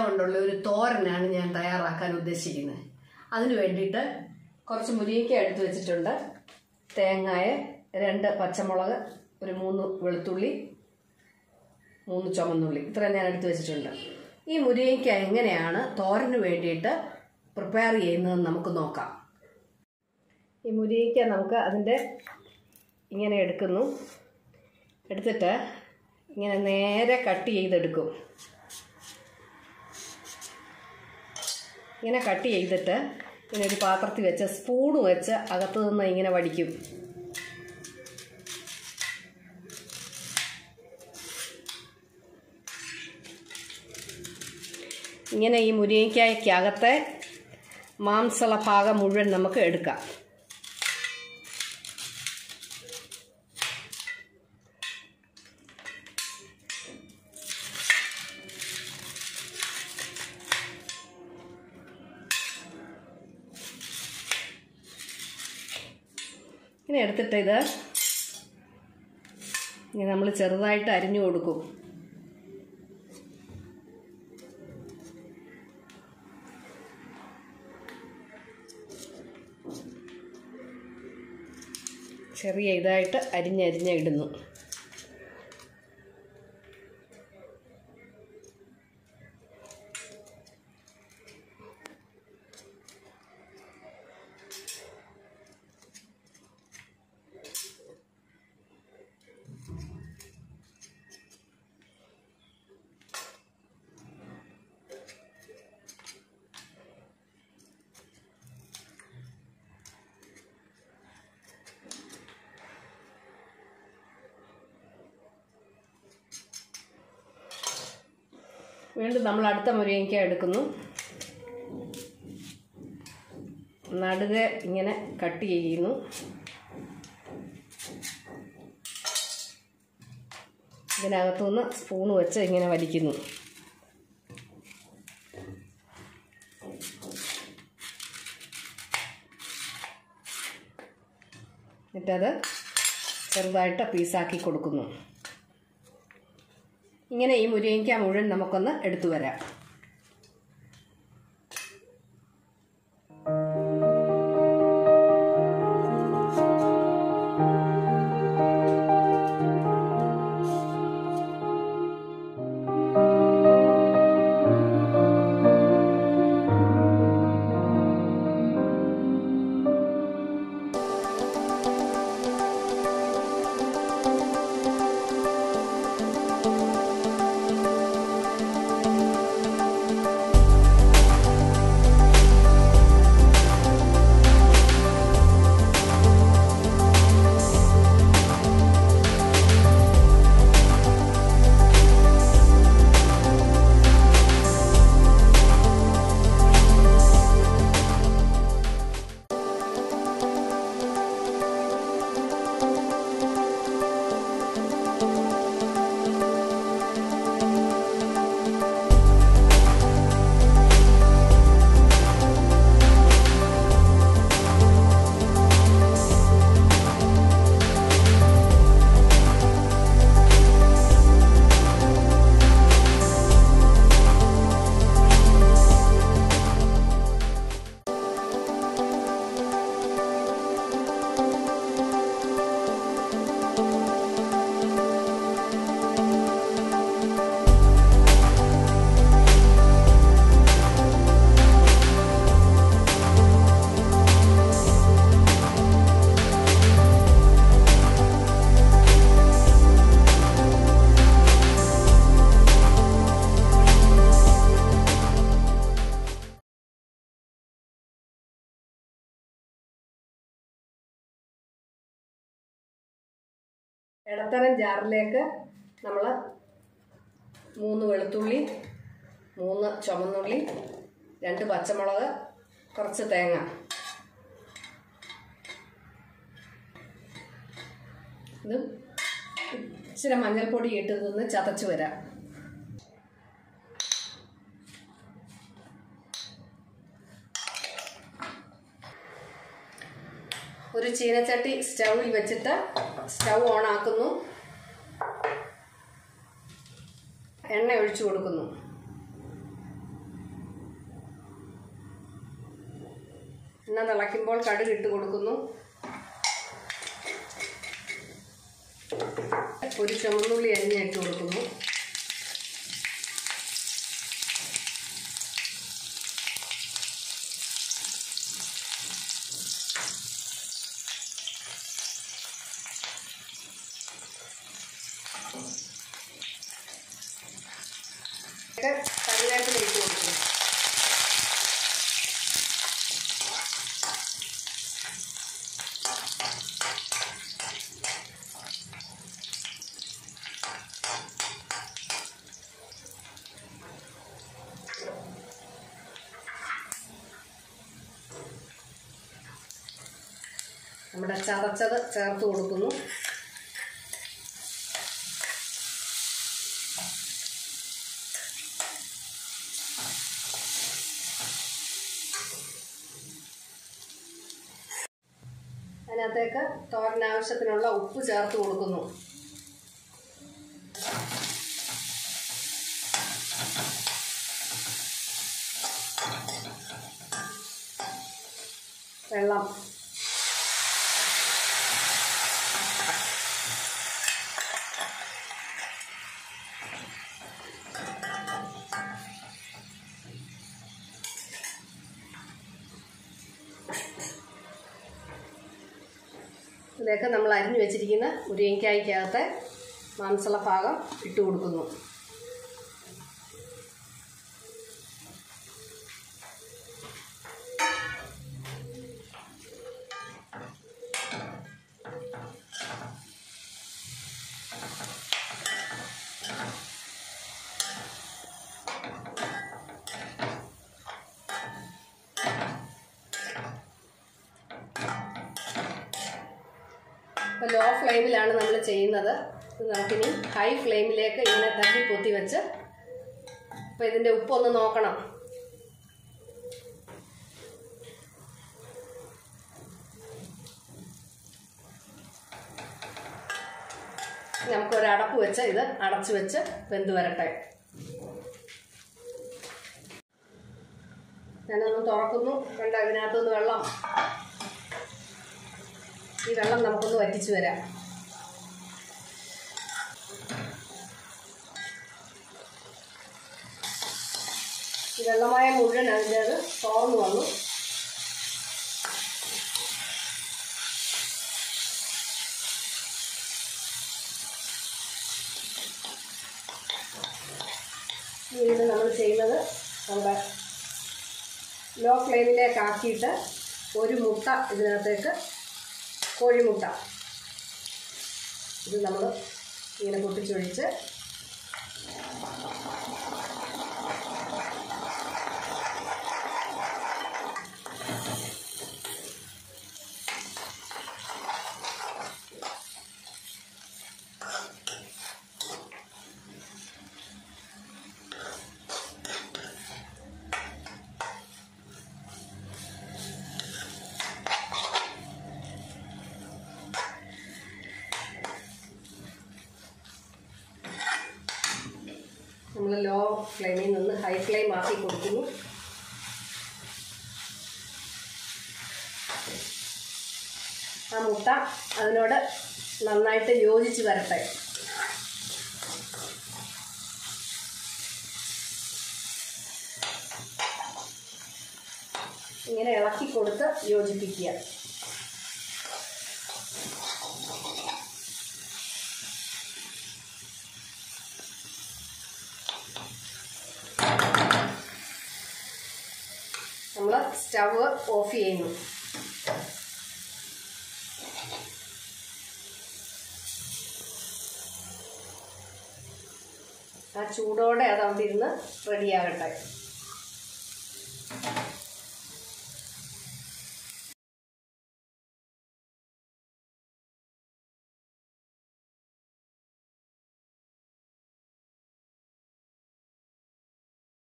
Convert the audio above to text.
കൊണ്ടുള്ള ഒരു തോരനാണ് ഞാൻ തയ്യാറാക്കാൻ ഉദ്ദേശിക്കുന്നത് അതിന് വേണ്ടിയിട്ട് കുറച്ച് മുരിങ്ങയ്ക്ക എടുത്ത് വെച്ചിട്ടുണ്ട് തേങ്ങായ രണ്ട് പച്ചമുളക് ഒരു മൂന്ന് വെളുത്തുള്ളി മൂന്ന് ചുമന്നുള്ളി ഇത്രയും ഞാൻ എടുത്ത് വെച്ചിട്ടുണ്ട് ഈ മുരിങ്ങയ്ക്ക എങ്ങനെയാണ് തോരന് വേണ്ടിയിട്ട് പ്രിപ്പയർ ചെയ്യുന്നതെന്ന് നമുക്ക് നോക്കാം ഈ മുരിങ്ങയ്ക്ക നമുക്ക് അതിൻ്റെ ഇങ്ങനെ എടുക്കുന്നു എടുത്തിട്ട് ഇങ്ങനെ നേരെ കട്ട് ചെയ്തെടുക്കും ഇങ്ങനെ കട്ട് ചെയ്തിട്ട് ഇങ്ങനെ ഒരു പാത്രത്തിൽ വെച്ച് സ്പൂണ് വെച്ച് അകത്ത് നിന്ന് ഇങ്ങനെ വടിക്കും ഇങ്ങനെ ഈ മുരിങ്ങയ്ക്കകത്തെ മാംസള ഭാഗം മുഴുവൻ നമുക്ക് എടുക്കാം ഇങ്ങനെ എടുത്തിട്ട് ഇത് ഇങ്ങനെ നമ്മൾ ചെറുതായിട്ട് അരിഞ്ഞു കൊടുക്കും ചെറിയ ഇതായിട്ട് അരിഞ്ഞരിഞ്ഞ ഇടുന്നു വീണ്ടും നമ്മൾ അടുത്ത മുരിങ്ങയ്ക്ക എടുക്കുന്നു നടുകെ ഇങ്ങനെ കട്ട് ചെയ്യുന്നു ഇതിനകത്തുനിന്ന് സ്പൂൺ വെച്ച് ഇങ്ങനെ വലിക്കുന്നു എന്നിട്ടത് ചെറുതായിട്ട് പീസാക്കി കൊടുക്കുന്നു ഇങ്ങനെ ഈ മുരിങ്ങയ്ക്ക മുഴുവൻ നമുക്കൊന്ന് എടുത്തു വരാം ഇടത്തരം ജാറിലേക്ക് നമ്മൾ മൂന്ന് വെളുത്തുള്ളി മൂന്ന് ചുമന്നുള്ളി രണ്ട് പച്ചമുളക് കുറച്ച് തേങ്ങ ഇത് ഇച്ചിരി മഞ്ഞൾപ്പൊടി ഇട്ട് ഇതൊന്ന് ചതച്ച് വരാം ഒരു ചീനച്ചട്ടി സ്റ്റൗവിൽ വെച്ചിട്ട് സ്റ്റൗ ഓൺ ആക്കുന്നു എണ്ണ ഒഴിച്ചു കൊടുക്കുന്നു എണ്ണ തിളയ്ക്കുമ്പോൾ കടുക് ഇട്ട് കൊടുക്കുന്നു ഒരു ചുമന്നുള്ളി അരിഞ്ഞ് ഇട്ട് കൊടുക്കുന്നു കറിവേപ്പില ഇട്ട് കൊടുക്കുന്നു നമ്മുടെ ചതച്ചത് ചേർത്ത് കൊടുക്കുന്നു അതിനകത്തേക്ക് തോരൻ ആവശ്യത്തിനുള്ള ഉപ്പ് ചേർത്ത് കൊടുക്കുന്നു വെള്ളം ഇതിലേക്ക് നമ്മൾ അരിഞ്ഞു വെച്ചിരിക്കുന്ന മുരിങ്ങയ്ക്കായ്ക്കകത്തെ മാംസള ഭാഗം ഇട്ട് കൊടുക്കുന്നു ഇപ്പോൾ ലോ ഫ്ലെയിമിലാണ് നമ്മൾ ചെയ്യുന്നത് ഇത് നമുക്കിനി ഹൈ ഫ്ലെയിമിലേക്ക് ഇങ്ങനെ തട്ടി പൊത്തി വെച്ച് അപ്പോൾ ഇതിൻ്റെ ഉപ്പൊന്ന് നോക്കണം നമുക്ക് ഒരു അടപ്പ് വെച്ച് ഇത് അടച്ചു വെച്ച് വെന്ത് വരട്ടെ ഞാനൊന്ന് തുറക്കുന്നു കണ്ട ഇതിനകത്തുനിന്ന് വെള്ളം ഈ വെള്ളം നമുക്കൊന്ന് വറ്റിച്ചു വരാം ഈ വെള്ളമായ മുഴുവൻ അതിൻ്റെ അത് തോർന്നു വന്നു ഇനി ഇത് നമ്മൾ ചെയ്യുന്നത് നമ്മുടെ ലോ ഫ്ലെയിമിലേക്ക് ആക്കിയിട്ട് ഒരു മുട്ട ഇതിനകത്തേക്ക് കോഴിമുട്ട ഇത് നമ്മൾ ഇങ്ങനെ പൊട്ടിച്ചൊഴിച്ച് നമ്മൾ ലോ ഫ്ലെയിമിൽ നിന്ന് ഹൈ ഫ്ലെയിം ആക്കി കൊടുക്കുന്നു ആ മുട്ട അതിനോട് നന്നായിട്ട് യോജിച്ച് വരട്ടെ ഇങ്ങനെ ഇളക്കി കൊടുത്ത് യോജിപ്പിക്കുക നമ്മൾ സ്റ്റവ് ഓഫ് ചെയ്യുന്നു ആ ചൂടോടെ അത് അവിടെ ഇരുന്ന് റെഡിയാകട്ടെ